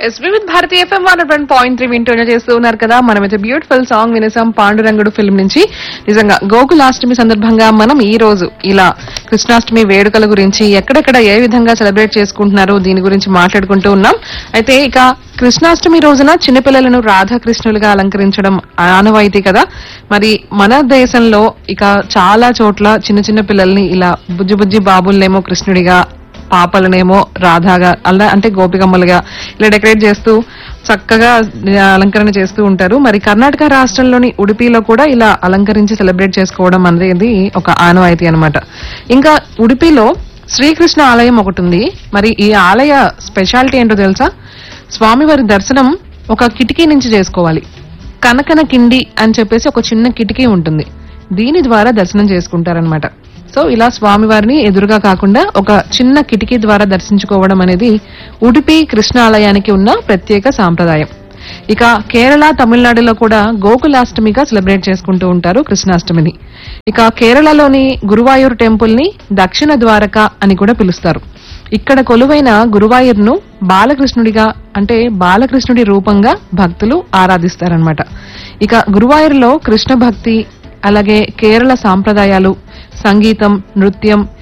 yes with Bharati FM one one point three వింటూనే చేస్తూ ఉన్నారు కదా మనమైతే బ్యూటిఫుల్ సాంగ్ వినేసాం పాండురంగుడు ఫిల్మ్ నుంచి నిజంగా గోకులాష్టమి సందర్భంగా మనం ఈ రోజు ఇలా కృష్ణాష్టమి వేడుకల గురించి ఎక్కడెక్కడ ఏ విధంగా సెలబ్రేట్ చేసుకుంటున్నారో దీని గురించి మాట్లాడుకుంటూ ఉన్నాం అయితే ఇక కృష్ణాష్టమి రోజున చిన్నపిల్లలను రాధాకృష్ణులుగా అలంకరించడం ఆనవాయితీ కదా మరి మన దేశంలో ఇక చాలా చోట్ల చిన్న చిన్న పిల్లల్ని ఇలా బుజ్జి బుజ్జి బాబుల్నేమో కృష్ణుడిగా పాపలనేమో రాధాగా అలా అంటే గోపికమ్మలుగా ఇలా డెకరేట్ చేస్తూ చక్కగా ఆ, అలంకరణ చేస్తూ ఉంటారు మరి కర్ణాటక రాష్ట్రంలోని ఉడిపిలో కూడా ఇలా అలంకరించి సెలబ్రేట్ చేసుకోవడం అనేది ఒక ఆనవాయితీ అన్నమాట ఇంకా ఉడిపిలో శ్రీకృష్ణ ఆలయం ఒకటి ఉంది మరి ఈ ఆలయ స్పెషాలిటీ ఏంటో తెలుసా స్వామివారి దర్శనం ఒక కిటికీ నుంచి చేసుకోవాలి కనకన కిండి అని చెప్పేసి ఒక చిన్న కిటికీ ఉంటుంది దీని ద్వారా దర్శనం చేసుకుంటారనమాట సో ఇలా స్వామివారిని ఎదురుగా కాకుండా ఒక చిన్న కిటికీ ద్వారా దర్శించుకోవడం అనేది ఉడిపి కృష్ణ ఆలయానికి ఉన్న ప్రత్యేక సాంప్రదాయం ఇక కేరళ తమిళనాడులో కూడా గోకులాష్టమిగా సెలబ్రేట్ చేసుకుంటూ ఉంటారు కృష్ణాష్టమిని ఇక కేరళలోని గురువాయూర్ టెంపుల్ ని దక్షిణ ద్వారక అని కూడా పిలుస్తారు ఇక్కడ కొలువైన గురువాయూర్ను బాలకృష్ణుడిగా అంటే బాలకృష్ణుడి రూపంగా భక్తులు ఆరాధిస్తారనమాట ఇక గురువాయూర్లో కృష్ణ భక్తి అలాగే కేరళ సాంప్రదాయాలు సంగీతం నృత్యం